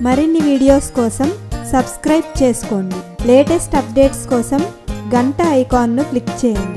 మరిన్ని వీడియోస్ కోసం సబ్స్క్రైబ్ చేసుకోండి లేటెస్ట్ అప్డేట్స్ కోసం గంట ఐకాన్ను క్లిక్ చేయండి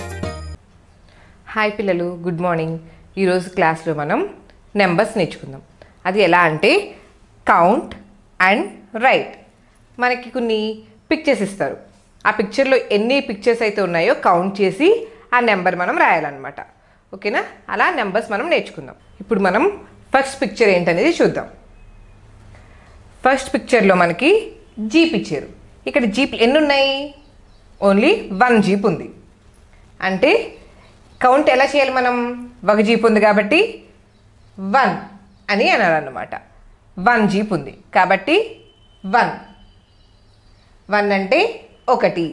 హాయ్ పిల్లలు గుడ్ మార్నింగ్ ఈరోజు క్లాస్లో మనం నెంబర్స్ నేర్చుకుందాం అది ఎలా అంటే కౌంట్ అండ్ రైట్ మనకి కొన్ని పిక్చర్స్ ఇస్తారు ఆ పిక్చర్లో ఎన్ని పిక్చర్స్ అయితే ఉన్నాయో కౌంట్ చేసి ఆ నెంబర్ మనం రాయాలన్నమాట ఓకేనా అలా నెంబర్స్ మనం నేర్చుకుందాం ఇప్పుడు మనం ఫస్ట్ పిక్చర్ ఏంటనేది చూద్దాం ఫస్ట్ పిక్చర్లో మనకి జీప్ ఇచ్చారు ఇక్కడ జీప్ ఎన్ని ఉన్నాయి ఓన్లీ వన్ జీప్ ఉంది అంటే కౌంట్ ఎలా చేయాలి మనం ఒక జీప్ ఉంది కాబట్టి వన్ అని అనాలన్నమాట వన్ జీప్ ఉంది కాబట్టి వన్ వన్ అంటే ఒకటి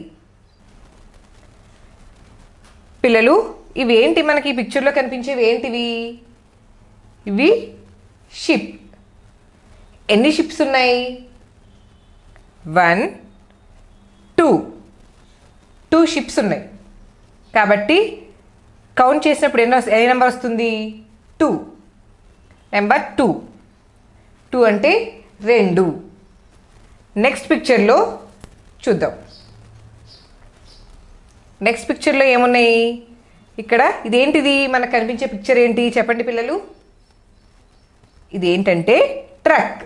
పిల్లలు ఇవి ఏంటి మనకి ఈ పిక్చర్లో కనిపించేవి ఏంటివి ఇవి షిప్ ఎన్ని షిప్స్ ఉన్నాయి వన్ టూ టూ షిప్స్ ఉన్నాయి కాబట్టి కౌంట్ చేసినప్పుడు ఎన్నో ఏ నెంబర్ వస్తుంది టూ నెంబర్ టూ టూ అంటే రెండు నెక్స్ట్ పిక్చర్లో చూద్దాం నెక్స్ట్ పిక్చర్లో ఏమున్నాయి ఇక్కడ ఇదేంటిది మనకు కనిపించే పిక్చర్ ఏంటి చెప్పండి పిల్లలు ఇది ఏంటంటే ట్రక్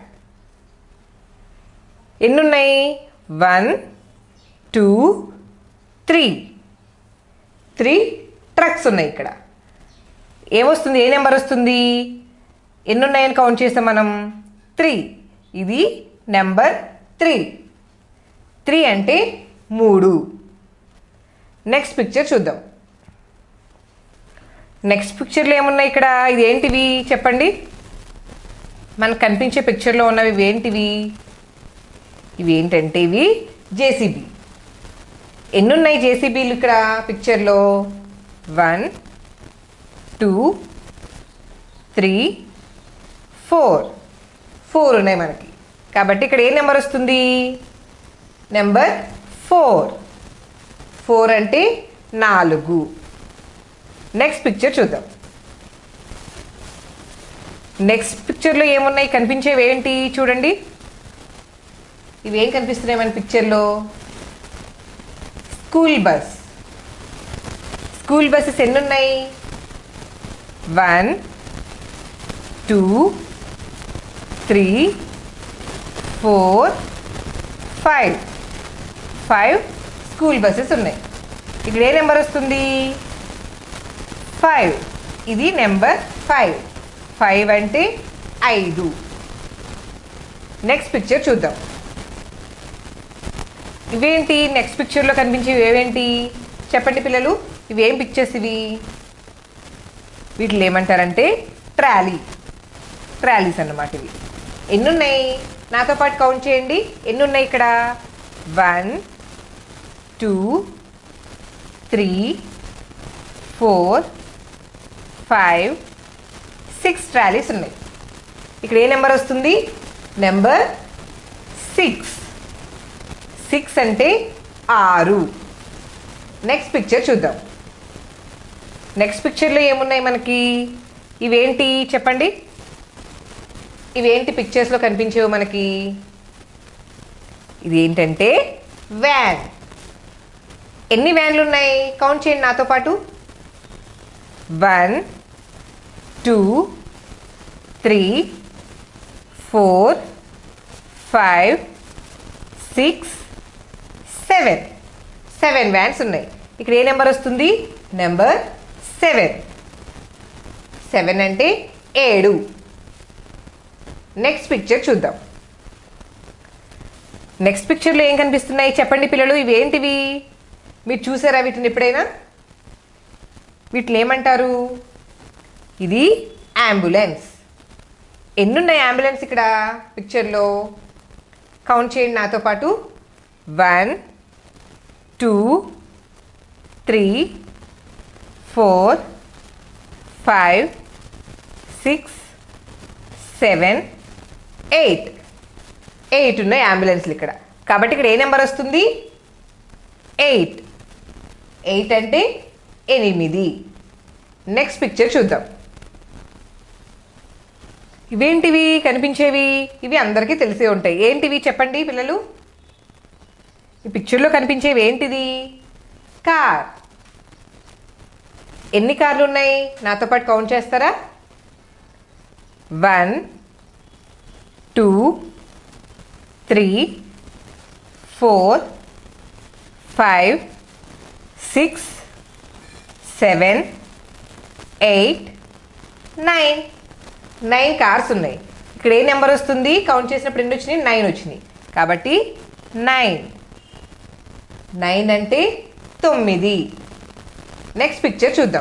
ఎన్ని ఉన్నాయి one two three three trucks ఉన్నాయి ఇక్కడ ఏమొస్తుంది ఏ నెంబర్ వస్తుంది ఎన్ని ఉన్నాయని కౌంట్ చేస్తాం మనం త్రీ ఇది నెంబర్ త్రీ త్రీ అంటే మూడు నెక్స్ట్ పిక్చర్ చూద్దాం నెక్స్ట్ పిక్చర్లో ఏమున్నాయి ఇక్కడ ఇది ఏంటివి చెప్పండి మనకు కనిపించే పిక్చర్లో ఉన్నవి ఇవి ఏంటివి ఇవి ఏంటంటే ఇవి జేసీబీ ఎన్ని ఉన్నాయి జేసీబీలు ఇక్కడ పిక్చర్లో one two three four four ఉన్నాయి మనకి కాబట్టి ఇక్కడ ఏ నెంబర్ వస్తుంది నెంబర్ ఫోర్ ఫోర్ అంటే నాలుగు నెక్స్ట్ పిక్చర్ చూద్దాం నెక్స్ట్ పిక్చర్లో ఏమున్నాయి కనిపించేవి ఏంటి చూడండి ఇవి ఏం కనిపిస్తున్నాయి మన పిక్చర్లో స్కూల్ బస్ స్కూల్ బస్సెస్ ఎన్ని ఉన్నాయి one two three four five five school buses ఉన్నాయి ఇక్కడ ఏ నెంబర్ వస్తుంది ఫైవ్ ఇది నెంబర్ ఫైవ్ ఫైవ్ అంటే ఐదు నెక్స్ట్ పిక్చర్ చూద్దాం ఇవేంటి నెక్స్ట్ పిక్చర్లో కనిపించేవి ఏవేంటి చెప్పండి పిల్లలు ఇవి ఏం పిక్చర్స్ ఇవి వీటిని ఏమంటారంటే ట్రాలీ ట్రాలీస్ అన్నమాట ఇవి ఎన్ని ఉన్నాయి నాతో పాటు కౌంట్ చేయండి ఎన్ని ఉన్నాయి ఇక్కడ one two three four five six trolleys ఉన్నాయి ఇక్కడ ఏ నెంబర్ వస్తుంది నెంబర్ సిక్స్ సిక్స్ అంటే ఆరు నెక్స్ట్ పిక్చర్ చూద్దాం నెక్స్ట్ పిక్చర్లో ఏమున్నాయి మనకి ఇవేంటి చెప్పండి ఇవేంటి పిక్చర్స్లో కనిపించేవి మనకి ఇది ఏంటంటే వ్యాన్ ఎన్ని వ్యాన్లు ఉన్నాయి కౌంట్ చేయండి నాతో పాటు one two three four five six seven seven vans ఉన్నాయి ఇక్కడ ఏ నెంబర్ వస్తుంది నెంబర్ సెవెన్ సెవెన్ అంటే ఏడు నెక్స్ట్ పిక్చర్ చూద్దాం నెక్స్ట్ పిక్చర్లో ఏం కనిపిస్తున్నాయి చెప్పండి పిల్లలు ఇవి ఏంటివి మీరు చూసారా వీటిని ఎప్పుడైనా వీటిని ఏమంటారు ఇది అంబులెన్స్ ఎన్నున్నాయి అంబులెన్స్ ఇక్కడ పిక్చర్లో కౌంట్ చేయండి నాతో పాటు one two three four five six seven eight eight ఉన్నాయి అంబులెన్స్లు ఇక్కడ కాబట్టి ఇక్కడ ఏ నెంబర్ వస్తుంది ఎయిట్ ఎయిట్ అంటే ఎనిమిది నెక్స్ట్ పిక్చర్ చూద్దాం ఇవేంటివి కనిపించేవి ఇవి అందరికీ తెలిసే ఉంటాయి ఏంటివి చెప్పండి పిల్లలు ఈ పిక్చర్లో కనిపించేవి ఏంటిది కార్ ఎన్ని కార్లు ఉన్నాయి నాతో పాటు కౌంట్ చేస్తారా one two three four five six seven eight nine nine cars ఉన్నాయి ఇక్కడ ఏ నెంబర్ వస్తుంది కౌంట్ చేసినప్పుడు ఎన్ని వచ్చినాయి నైన్ వచ్చినాయి కాబట్టి నైన్ నైన్ అంటే తొమ్మిది నెక్స్ట్ పిక్చర్ చూద్దాం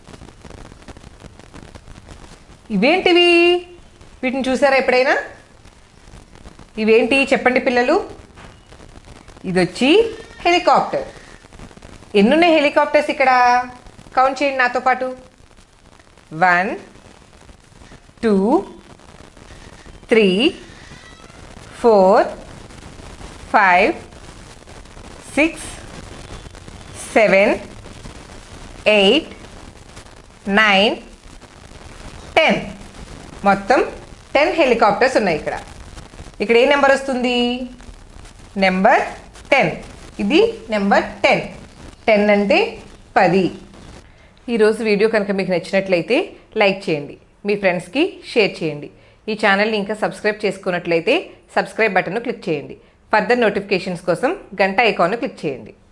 ఇవేంటివి వీటిని చూసారా ఎప్పుడైనా ఇవేంటి చెప్పండి పిల్లలు ఇది వచ్చి హెలికాప్టర్ ఎన్నున్నాయి హెలికాప్టర్స్ ఇక్కడ కౌంట్ చేయండి నాతో పాటు one two three four five six seven eight nine ten మొత్తం టెన్ హెలికాప్టర్స్ ఉన్నాయి ఇక్కడ ఇక్కడ ఏ నెంబర్ వస్తుంది నెంబర్ టెన్ ఇది నెంబర్ టెన్ టెన్ అంటే పది ఈరోజు వీడియో కనుక మీకు నచ్చినట్లయితే లైక్ చేయండి మీ ఫ్రెండ్స్కి షేర్ చేయండి ఈ ఛానల్ని ఇంకా సబ్స్క్రైబ్ చేసుకున్నట్లయితే సబ్స్క్రైబ్ బటన్ను క్లిక్ చేయండి ఫర్దర్ నోటిఫికేషన్స్ కోసం గంట ఐకాన్ను క్లిక్ చేయండి